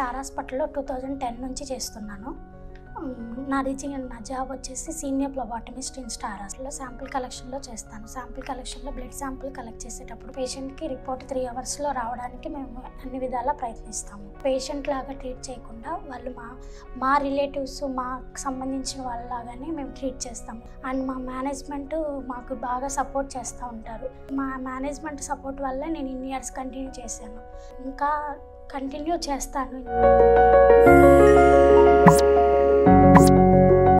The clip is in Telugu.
స్టార్ హాస్పిటల్లో టూ థౌజండ్ టెన్ నుంచి చేస్తున్నాను ఉమ్, నాది జీ- నా జాబ్ వచ్చేసి సీనియర్ ప్లబాటమిస్ట్ ఇన్ స్టార్ హాస్పిటల్లో శాంపుల్ కలెక్షన్లో చేస్తాను శాంపుల్ కలెక్షన్లో బ్లడ్ శాంపుల్ కలెక్ట్ చేసేటప్పుడు పేషెంట్కి రిపోర్ట్ త్రీ అవర్స్లో రావడానికి మేము అన్ని విధాలా ప్రయత్నిస్తాము పేషెంట్ లాగా ట్రీట్ చేయకుండా వాళ్ళు మా మా రిలేటివ్స్ మాకు సంబంధించిన వాళ్ళలాగానే మేము ట్రీట్ చేస్తాము అండ్ మా మేనేజ్మెంట్ మాకు బాగా సపోర్ట్ చేస్తూ ఉంటారు మా మేనేజ్మెంట్ సపోర్ట్ వల్ల నేను ఇన్ని ఇయర్స్ కంటిన్యూ చేశాను ఇంకా కంటిన్యూ చేస్తాను